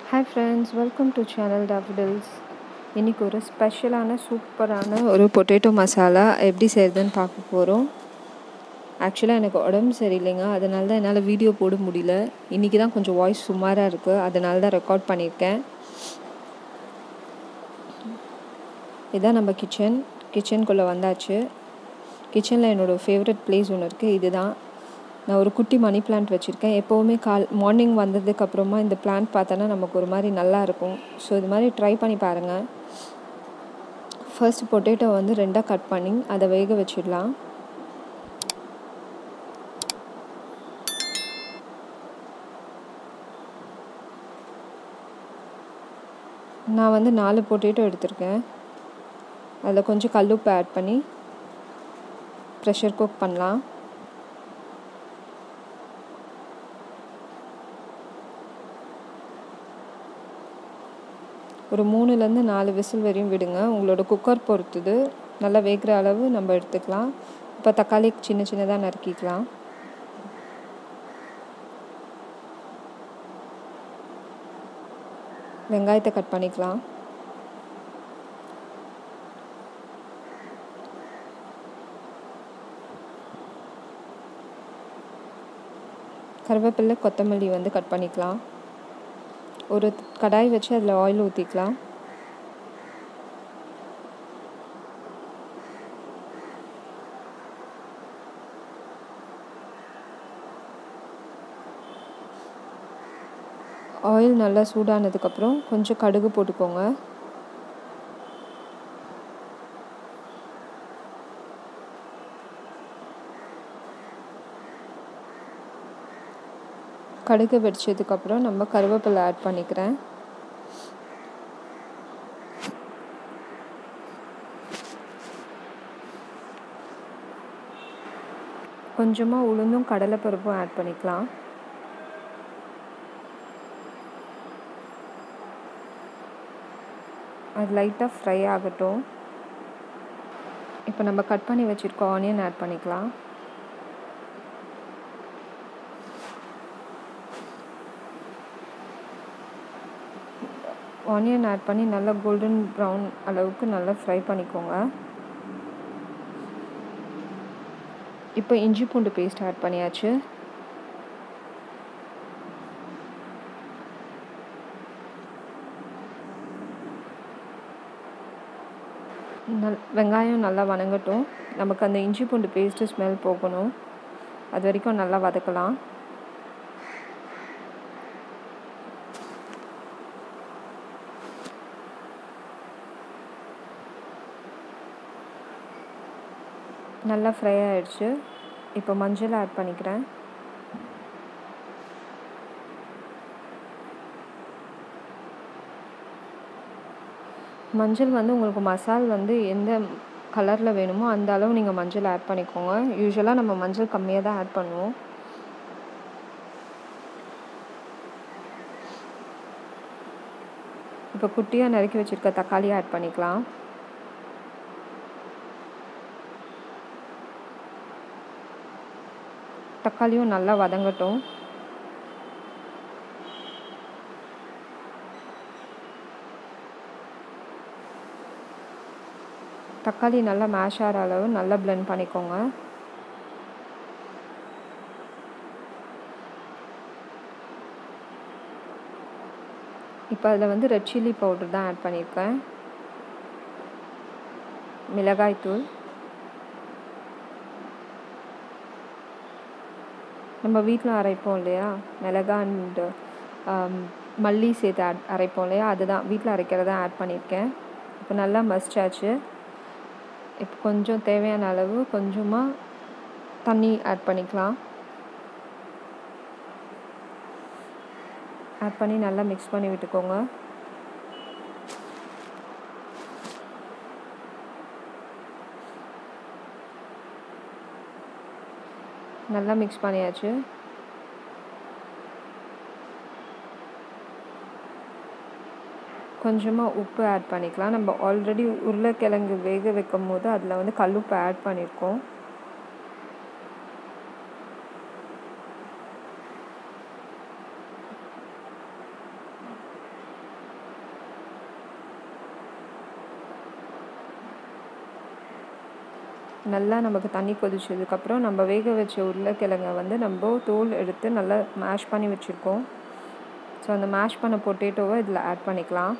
hi friends welcome to channel daffodils இன்றைக்கி ஒரு ஸ்பெஷலான சூப்பரான ஒரு பொட்டேட்டோ மசாலா எப்படி செய்கிறதுன்னு பார்க்க போகிறோம் ஆக்சுவலாக எனக்கு உடம்பு சரியில்லைங்க அதனால தான் என்னால் வீடியோ போட முடியல இன்றைக்கி தான் கொஞ்சம் வாய்ஸ் சுமாராக இருக்குது அதனால தான் ரெக்கார்ட் பண்ணியிருக்கேன் இதான் நம்ம கிச்சன் கிச்சனுக்குள்ளே வந்தாச்சு கிச்சனில் என்னோடய ஃபேவரட் பிளேஸ் ஒன்று இருக்குது இதுதான் நான் ஒரு குட்டி மணி பிளான்ட் வச்சுருக்கேன் எப்போவுமே கால் மார்னிங் வந்ததுக்கப்புறமா இந்த பிளான்ட் பார்த்தோன்னா நமக்கு ஒரு மாதிரி நல்லா இருக்கும் ஸோ இது மாதிரி ட்ரை பண்ணி பாருங்கள் ஃபர்ஸ்ட் பொட்டேட்டோ வந்து ரெண்டாக கட் பண்ணி அதை வேக வச்சிடலாம் நான் வந்து நாலு பொட்டேட்டோ எடுத்திருக்கேன் அதில் கொஞ்சம் கல்லுப்பு ஆட் பண்ணி ப்ரெஷர் குக் பண்ணலாம் ஒரு மூணுலேருந்து நாலு விசில் வரையும் விடுங்க உங்களோட குக்கர் பொறுத்துது நல்லா வேகிற அளவு நம்ம எடுத்துக்கலாம் இப்போ தக்காளி சின்ன சின்னதாக நறுக்கிக்கலாம் வெங்காயத்தை கட் பண்ணிக்கலாம் கருவேப்பிலை கொத்தமல்லி வந்து கட் பண்ணிக்கலாம் ஒரு கடாய் வச்சு அதில் ஆயில் ஊற்றிக்கலாம் ஆயில் நல்லா சூடானதுக்கப்புறம் கொஞ்சம் கடுகு போட்டுக்கோங்க கடுகு வெடிச்சதுக்கப்புறம் நம்ம கருவேப்பிலை ஆட் பண்ணிக்கிறேன் கொஞ்சமாக உளுந்தும் கடலைப்பருப்பும் ஆட் பண்ணிக்கலாம் அது லைட்டாக ஃப்ரை ஆகட்டும் இப்போ நம்ம கட் பண்ணி வச்சுருக்க ஆனியன் ஆட் பண்ணிக்கலாம் ஆனியன் ஆட் பண்ணி நல்லா கோல்டன் ப்ரௌன் அளவுக்கு நல்லா ஃப்ரை பண்ணிக்கோங்க இப்போ இஞ்சி பூண்டு பேஸ்ட் ஆட் பண்ணியாச்சு நல் வெங்காயம் நல்லா வணங்கட்டும் நமக்கு அந்த இஞ்சி பூண்டு பேஸ்ட்டு ஸ்மெல் போகணும் அது வரைக்கும் நல்லா வதக்கலாம் நல்லா ஃப்ரை ஆகிடுச்சு இப்போ மஞ்சள் ஆட் பண்ணிக்கிறேன் மஞ்சள் வந்து உங்களுக்கு மசால் வந்து எந்த கலரில் வேணுமோ அந்த அளவு நீங்கள் மஞ்சள் ஆட் பண்ணிக்கோங்க யூஸ்வலாக நம்ம மஞ்சள் கம்மியாக தான் ஆட் பண்ணுவோம் இப்போ குட்டியாக நறுக்கி வச்சுருக்க தக்காளி ஆட் பண்ணிக்கலாம் தக்காளியும் நல்லா வதங்கட்டும் தக்காளி நல்லா மேஷ் ஆகிற அளவு நல்லா பிளெண்ட் பண்ணிக்கோங்க இப்போ அதில் வந்து ரெட் சில்லி பவுடர் தான் ஆட் பண்ணியிருக்கேன் மிளகாய்த்தூள் நம்ம வீட்டில் அரைப்போம் இல்லையா மிளகா அண்ட் மல்லி சேர்த்து ஆட் அரைப்போம் இல்லையா அதுதான் வீட்டில் அரைக்கிறத ஆட் பண்ணியிருக்கேன் இப்போ நல்லா மசிச்சாச்சு இப்போ கொஞ்சம் தேவையான அளவு கொஞ்சமாக தண்ணி ஆட் பண்ணிக்கலாம் ஆட் பண்ணி நல்லா மிக்ஸ் பண்ணி விட்டுக்கோங்க நல்லா மிக்ஸ் பண்ணியாச்சு கொஞ்சமாக உப்பு ஆட் பண்ணிக்கலாம் நம்ம ஆல்ரெடி உருளைக்கிழங்கு வேக வைக்கும் போது அதில் வந்து கல்லுப்பு ஆட் பண்ணியிருக்கோம் நல்லா நமக்கு தண்ணி கொதிச்சதுக்கப்புறம் நம்ம வேக வச்ச உருளைக்கிழங்க வந்து நம்ம தோல் எடுத்து நல்லா மேஷ் பண்ணி வச்சுருக்கோம் ஸோ அந்த மேஷ் பண்ண பொட்டேட்டோவை இதில் ஆட் பண்ணிக்கலாம்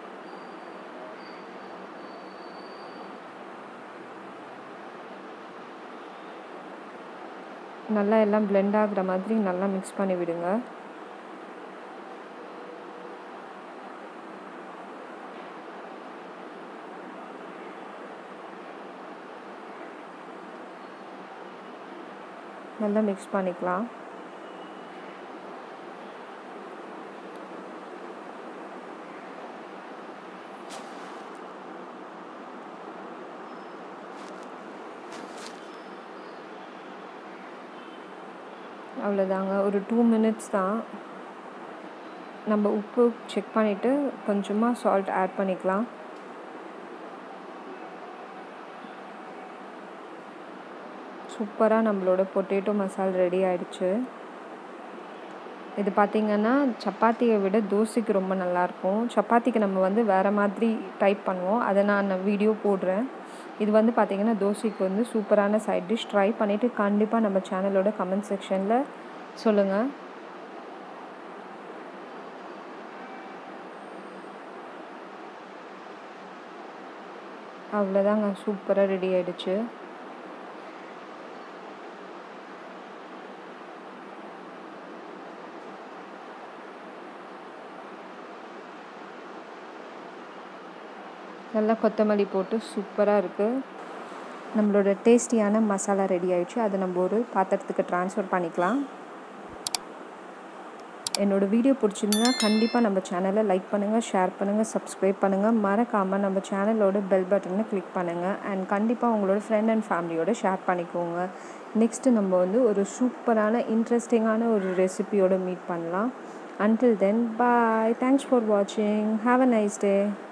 நல்லா எல்லாம் பிளெண்ட் ஆகுற மாதிரி நல்லா மிக்ஸ் பண்ணி விடுங்க நல்லா மிக்ஸ் பண்ணிக்கலாம் அவ்வளோதாங்க ஒரு டூ மினிட்ஸ் தான் நம்ம உப்பு செக் பண்ணிவிட்டு கொஞ்சமாக சால்ட் ஆட் பண்ணிக்கலாம் சூப்பராக நம்மளோட பொட்டேட்டோ மசால் ரெடி ஆயிடுச்சு இது பார்த்திங்கன்னா சப்பாத்தியை விட தோசைக்கு ரொம்ப நல்லாயிருக்கும் சப்பாத்திக்கு நம்ம வந்து வேறு மாதிரி டைப் பண்ணுவோம் அதை நான் வீடியோ போடுறேன் இது வந்து பார்த்திங்கன்னா தோசைக்கு வந்து சூப்பரான சைட் டிஷ் ட்ரை பண்ணிவிட்டு கண்டிப்பாக நம்ம சேனலோட கமெண்ட் செக்ஷனில் சொல்லுங்கள் அவ்வளோதாங்க சூப்பராக ரெடி ஆயிடுச்சு நல்லா கொத்தமல்லி போட்டு சூப்பராக இருக்குது நம்மளோட டேஸ்டியான மசாலா ரெடி ஆயிடுச்சு அதை நம்ம ஒரு பாத்திரத்துக்கு ட்ரான்ஸ்ஃபர் பண்ணிக்கலாம் என்னோடய வீடியோ பிடிச்சிருந்தா கண்டிப்பாக நம்ம சேனலை லைக் பண்ணுங்கள் ஷேர் பண்ணுங்கள் சப்ஸ்கிரைப் பண்ணுங்கள் மறக்காமல் நம்ம சேனலோட பெல் பட்டனை கிளிக் பண்ணுங்கள் அண்ட் கண்டிப்பாக உங்களோட ஃப்ரெண்ட் அண்ட் ஃபேமிலியோட ஷேர் பண்ணிக்கோங்க நெக்ஸ்ட்டு நம்ம வந்து ஒரு சூப்பரான இன்ட்ரெஸ்டிங்கான ஒரு ரெசிபியோட மீட் பண்ணலாம் until then bye thanks for வாட்சிங் ஹாவ் அ நைஸ் டே